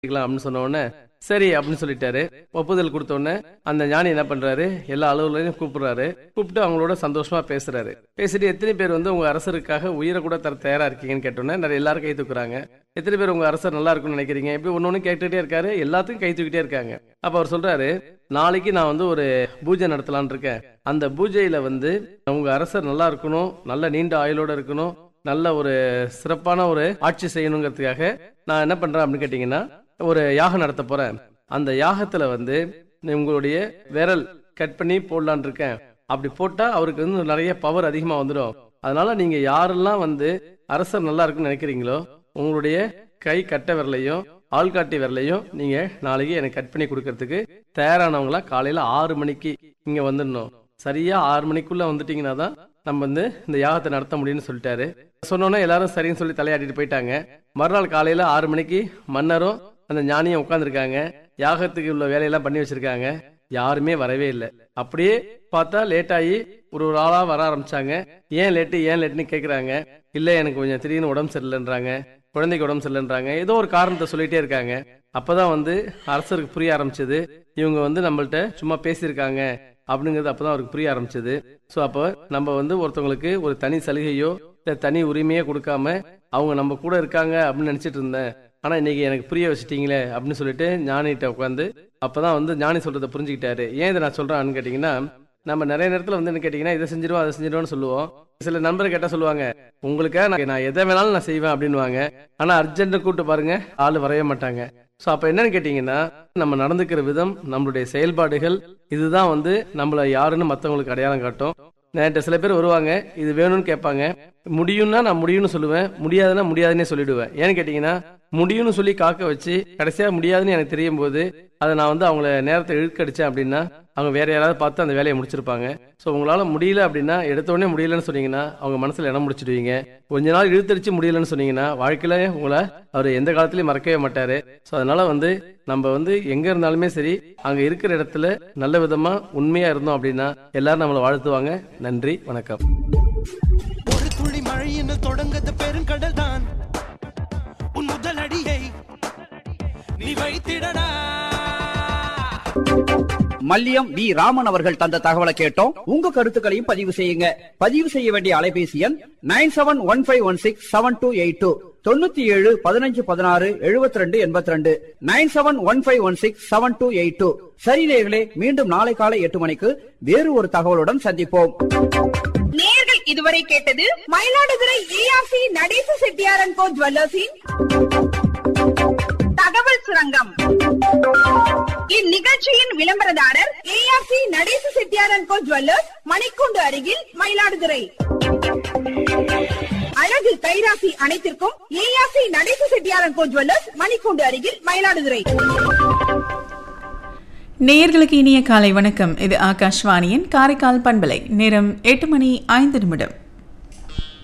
பண்ணிக்கலாம் அப்படின்னு சொன்ன உடனே சரி அப்படின்னு சொல்லிட்டாரு ஒப்புதல் கொடுத்த உடனே அந்த ஞானி என்ன பண்றாரு எல்லா அலுவலரையும் கூப்பிடுறாரு கூப்பிட்டு அவங்களோட சந்தோஷமா பேசுறாரு பேசிட்டு எத்தனை பேர் வந்து உங்க அரசருக்காக உயிரை கூட தர தயாரா இருக்கீங்கன்னு கேட்டோன்னே நிறைய எல்லாரும் கை தூக்குறாங்க எத்தனை பேர் உங்க அரசர் நல்லா இருக்கும்னு நினைக்கிறீங்க இப்படி ஒன்னு ஒண்ணு கேட்டுக்கிட்டே இருக்காரு எல்லாத்துக்கும் கை தூக்கிட்டே இருக்காங்க அப்ப அவர் சொல்றாரு நாளைக்கு நான் வந்து ஒரு பூஜை நடத்தலாம்னு இருக்கேன் அந்த பூஜையில வந்து உங்க அரசர் நல்லா இருக்கணும் நல்ல நீண்ட ஆயுளோட இருக்கணும் நல்ல ஒரு சிறப்பான ஒரு ஆட்சி செய்யணுங்கிறதுக்காக நான் என்ன பண்றேன் அப்படின்னு கேட்டீங்கன்னா ஒரு யாகம் நடத்த போறேன் அந்த யாகத்துல வந்து உங்களுடைய விரல் கட் பண்ணி போடலான் இருக்கேன் அப்படி போட்டா அவருக்கு வந்து நிறைய பவர் அதிகமா வந்துடும் அதனால நீங்க யாரெல்லாம் வந்து அரசர் நல்லா இருக்குன்னு நினைக்கிறீங்களோ உங்களுடைய கை கட்ட விரலையும் ஆள்காட்டி விரலையும் நீங்க நாளைக்கு எனக்கு கட் பண்ணி கொடுக்கறதுக்கு தயாரானவங்களா காலையில ஆறு மணிக்கு இங்க வந்துடணும் சரியா ஆறு மணிக்குள்ள வந்துட்டீங்கன்னா தான் நம்ம வந்து இந்த யாகத்தை நடத்த முடியும்னு சொல்லிட்டாரு சொன்னோன்னே எல்லாரும் சரின்னு சொல்லி தலையாட்டிட்டு போயிட்டாங்க மறுநாள் காலையில ஆறு மணிக்கு மன்னரும் அந்த ஞானியும் உட்காந்துருக்காங்க யாகத்துக்கு உள்ள வேலையெல்லாம் பண்ணி வச்சிருக்காங்க யாருமே வரவே இல்லை அப்படியே பார்த்தா லேட் ஆகி ஒரு ஒரு ஆளா வர ஆரம்பிச்சாங்க ஏன் லேட்டு ஏன் லேட்டுன்னு கேக்குறாங்க இல்ல எனக்கு கொஞ்சம் திடீர்னு உடம்பு சரியில்லைன்றாங்க குழந்தைக்கு உடம்பு சரியில்லைன்றாங்க ஏதோ ஒரு காரணத்தை சொல்லிட்டே இருக்காங்க அப்பதான் வந்து அரசருக்கு புரிய ஆரம்பிச்சது இவங்க வந்து நம்மள்ட்ட சும்மா பேசியிருக்காங்க அப்படிங்கிறது அப்பதான் அவருக்கு புரிய ஆரம்பிச்சது சோ அப்போ நம்ம வந்து ஒருத்தவங்களுக்கு ஒரு தனி சலுகையோ இல்ல தனி உரிமையோ கொடுக்காம அவங்க நம்ம கூட இருக்காங்க அப்படின்னு நினைச்சிட்டு இருந்தேன் ஆனா இன்னைக்கு எனக்கு புரிய வச்சிட்டீங்களே அப்படின்னு சொல்லிட்டு ஞானிகிட்ட உட்காந்து அப்பதான் வந்து ஞானி சொல்றதை புரிஞ்சுக்கிட்டாரு ஏன் இதை நான் சொல்றேன்னு கேட்டீங்கன்னா நம்ம நிறைய நேரத்துல வந்து என்ன கேட்டீங்கன்னா இதை செஞ்சிருவோம் அதை செஞ்சிருவோம்னு சொல்லுவோம் சில நண்பர் கேட்டா சொல்லுவாங்க உங்களுக்காக நான் நான் எதை வேணாலும் நான் செய்வேன் அப்படின்னுவாங்க ஆனா அர்ஜென்ட் கூப்பிட்டு பாருங்க ஆளு வரவே மாட்டாங்க சோ அப்ப என்னன்னு கேட்டீங்கன்னா நம்ம நடந்துக்கிற விதம் நம்மளுடைய செயல்பாடுகள் இதுதான் வந்து நம்மள யாருன்னு மத்தவங்களுக்கு அடையாளம் காட்டும் என்கிட்ட சில பேர் வருவாங்க இது வேணும்னு கேட்பாங்க முடியும்னா நான் முடியும்னு சொல்லுவேன் முடியாதுன்னா முடியாதுன்னே சொல்லிடுவேன் ஏன்னு கேட்டீங்கன்னா முடியும்னு சொல்லி காக்க வச்சு கடைசியா முடியாதுன்னு எனக்கு தெரியும் போது அதை நான் வந்து அவங்கள நேரத்தை இழுக்கடிச்சேன் அப்படின்னா அவங்க வேற யாராவது பார்த்து அந்த வேலையை முடிச்சிருப்பாங்க ஸோ உங்களால முடியல அப்படின்னா எடுத்த உடனே முடியலன்னு சொன்னீங்கன்னா அவங்க மனசுல இடம் முடிச்சிடுவீங்க கொஞ்ச நாள் இழுத்தடிச்சு முடியலன்னு சொன்னீங்கன்னா வாழ்க்கையில உங்களை அவர் எந்த காலத்திலயும் மறக்கவே மாட்டாரு ஸோ அதனால வந்து நம்ம வந்து எங்க இருந்தாலுமே சரி அங்க இருக்கிற இடத்துல நல்ல விதமா உண்மையா இருந்தோம் அப்படின்னா எல்லாரும் நம்மளை வாழ்த்துவாங்க நன்றி வணக்கம் ஒரு துளி மழையின தொடங்கத பெருங்கடல் தான் உன் முதல் அடியை நீ வைத்திடடா மல்லியம் வி ராமன் அவர்கள் தந்த தகவலை கேட்டோம் உங்க கருத்துக்களையும் பதிவு செய்யுங்க பதிவு செய்ய வேண்டிய அலைபேசி எண் nine seven one five one six seven two eight two தொண்ணூத்தி ஏழு பதினஞ்சு பதினாறு எழுபத்தி ரெண்டு எண்பத்தி ரெண்டு nine seven one five one six seven two eight two சரி நேயர்களே மீண்டும் நாளை காலை எட்டு மணிக்கு வேறு ஒரு தகவலுடன் சந்திப்போம் நேயர்கள் இதுவரை கேட்டது மயிலாடுதுறை ஏஆர்சி நடேச செட்டியாரன் கோ ஜுவல்லர்ஸின் தகவல் சுரங்கம் இந்நிகழ்ச்சியின் விளம்பரதாரர் ஏஆர்சி நடேச செட்டியாரன் கோ ஜுவல்லர்ஸ் மணிக்கூண்டு அருகில் மயிலாடுதுறை அழகு கைராசி அனைத்திற்கும் ஏஆர்சி நடேச செட்டியாரன் கோ ஜுவல்லர்ஸ் மணிக்கூண்டு அருகில் மயிலாடுதுறை நேயர்களுக்கு இனிய காலை வணக்கம் இது ஆகாஷ்வாணியின் காரைக்கால் பண்பலை நேரம் எட்டு மணி ஐந்து நிமிடம்